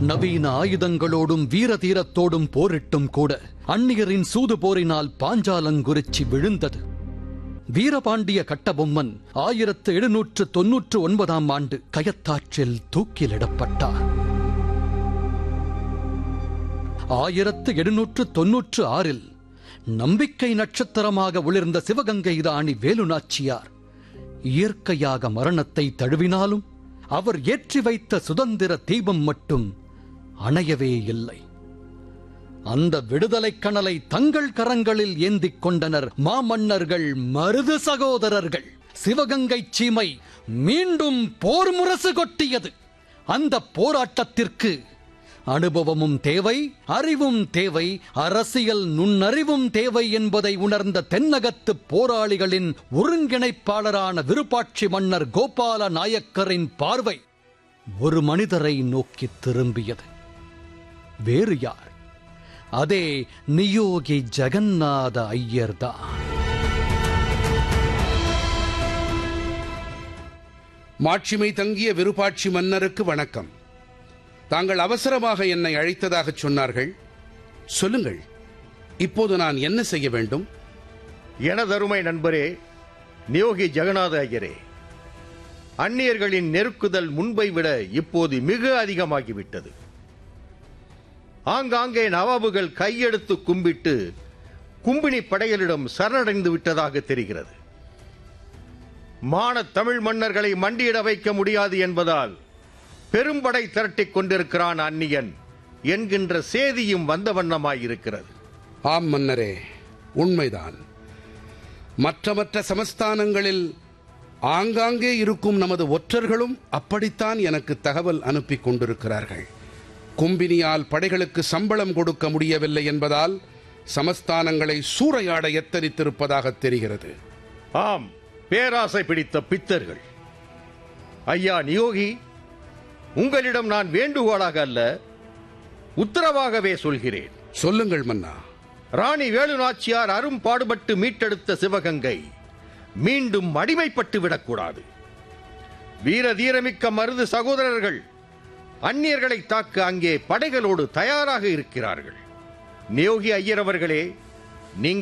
நவீன ஆயுதங்களோடும் வீர தீரத்தோடும் போரிட்டும் கூட அந்நியரின் சூது போரினால் பாஞ்சாலங்குறிச்சி விழுந்தது வீரபாண்டிய கட்டபொம்மன் ஆயிரத்து எழுநூற்று தொன்னூற்று ஒன்பதாம் ஆண்டு கயத்தாற்றில் தூக்கிலிடப்பட்டார் ஆயிரத்து எழுநூற்று தொன்னூற்று ஆறில் நம்பிக்கை நட்சத்திரமாக ஒளிர்ந்த சிவகங்கை ராணி வேலுநாச்சியார் இயற்கையாக மரணத்தை தழுவினாலும் அவர் ஏற்றி வைத்த சுதந்திர தீபம் மட்டும் அணையவே இல்லை அந்த விடுதலைக் கனலை தங்கள் கரங்களில் ஏந்திக் கொண்டனர் மாமன்னர்கள் மருது சகோதரர்கள் சிவகங்கை சீமை மீண்டும் போர் முரசு கொட்டியது அந்த போராட்டத்திற்கு அனுபவமும் தேவை அறிவும் தேவை அரசியல் நுண்ணறிவும் தேவை என்பதை உணர்ந்த தென்னகத்து போராளிகளின் ஒருங்கிணைப்பாளரான விருப்பாட்சி மன்னர் கோபால நாயக்கரின் பார்வை ஒரு மனிதரை நோக்கி திரும்பியது வேறு யார் அதே நியோகி ஜெகநாத ஐயர்தான் மாட்சிமை தங்கிய விருப்பாட்சி மன்னருக்கு வணக்கம் தாங்கள் அவசரமாக என்னை அழைத்ததாக சொன்னார்கள் சொல்லுங்கள் இப்போது நான் என்ன செய்ய வேண்டும் எனதருமை நண்பரே நியோகி ஜெகநாத ஐயரே அந்நியர்களின் நெருக்குதல் முன்பை விட இப்போது மிக அதிகமாகிவிட்டது ஆங்காங்கே நவாபுகள் கையெடுத்து கும்பிட்டு கும்பினி படைகளிடம் சரணடைந்து விட்டதாக தெரிகிறது மானத் தமிழ் மன்னர்களை மண்டியிட வைக்க முடியாது என்பதால் பெரும்படை திரட்டிக் கொண்டிருக்கிறான் அந்நியன் என்கின்ற சேதியும் வந்த வண்ணமாயிருக்கிறது ஆம் மன்னரே உண்மைதான் மற்ற மற்ற சமஸ்தானங்களில் ஆங்காங்கே இருக்கும் நமது ஒற்றர்களும் அப்படித்தான் எனக்கு தகவல் அனுப்பி கொண்டிருக்கிறார்கள் கும்பினியால் படைகளுக்கு சம்பளம் கொடுக்க முடியவில்லை என்பதால் சமஸ்தானங்களை சூறையாட எத்தனித்திருப்பதாக தெரிகிறது ஆம் பேராசை பிடித்த பித்தர்கள் ஐயா நியோகி உங்களிடம் நான் வேண்டுகோளாக அல்ல உத்தரவாகவே சொல்கிறேன் சொல்லுங்கள் மன்னா ராணி வேலுநாச்சியார் அரும் பாடுபட்டு மீட்டெடுத்த சிவகங்கை மீண்டும் அடிமைப்பட்டு விடக்கூடாது வீர தீரமிக்க மருது சகோதரர்கள் அந்நியர்களை தாக்க அங்கே படைகளோடு தயாராக இருக்கிறார்கள் நியோகி ஐயர் அவர்களே நீங்கள்